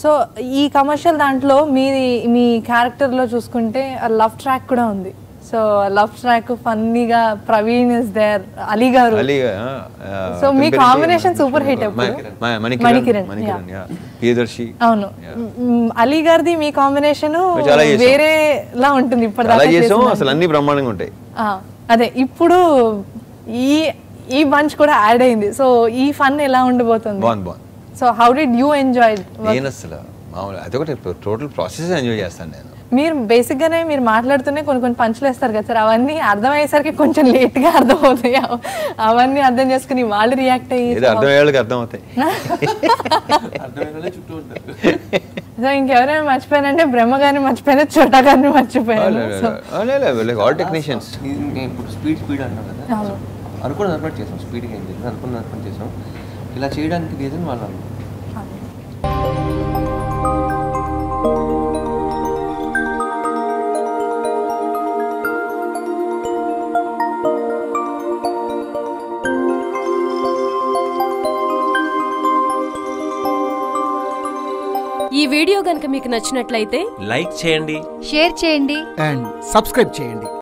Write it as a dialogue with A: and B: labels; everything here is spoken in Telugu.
A: సో ఈ కమర్షియల్ దాంట్లో మీ మీ క్యారెక్టర్లో చూసుకుంటే లవ్ ట్రాక్ కూడా ఉంది సో లవ్ ట్రాక్ ఫన్నీగా ప్రవీణ్ ఇస్ దేర్ అలీ గారు
B: అలీగా
A: So, మీ combination super hit ఎప్పుడు?
B: మణికిరణ్
A: మణికిరణ్,
B: మణికిరణ్ యా ప్రియదర్శి
A: అవును మ్, అలీ గారిది మీ కాంబినేషన్
B: చాలా చేసాం.
A: వేరేలా ఉంటుంది ఇప్పుడు
B: అలా చేసాం అసలు అన్ని బ్రహ్మాండంగా ఉంటాయి
A: అదే ఇప్పుడు ఈ ఈ బంచ్ కూడా యాడ్ అయింది సో ఈ ఫన్ ఎలా ఉండబోతుంది
B: బాగుంది బాగుంది
A: so how did you enjoy
B: నేను అసలు మామూలు అదొకటి టోటల్ ప్రాసెస్ ఎంజాయ్ చేస్తాను నేను
A: మీరు బేసిక్ గానే మీరు మాట్లాడుతూనే కొన్ని కొన్ని పంచులు వేస్తారు కదా సార్ అవన్నీ అర్థమయ్యేసరికి కొంచెం లేట్ గా అర్థమవుతాయి అవ- అవన్నీ అర్థం చేసుకుని వాళ్ళు రియాక్ట్ అయ్యి
B: ఏదో అర్థమయ్యే వాళ్ళకి అర్థం అవుతాయి
C: అర్థమైన చుట్టూ ఉంటారు
A: సో ఇంకెవరైనా మర్చిపోయానంటే బ్రహ్మ గారిని మర్చిపోయాను చోటా గారిని మర్చిపోయాను సో
B: ఆల్ టెక్నీషియన్స్
C: నేను ఇప్పుడు స్పీడ్ స్పీడ్ అన్నాను కదా
A: అవును.
C: అనుకున్న అనుకుని చేసాం స్పీడ్గా ఏం చేసాం అనుకున్న అనుకుని చేసాం ఇలా చేయడానికి రీజన్ వాళ్ళు
D: ఈ వీడియో గనుక మీకు నచ్చినట్లయితే
E: లైక్ చేయండి
F: షేర్ చేయండి
G: అండ్ సబ్స్క్రైబ్ చేయండి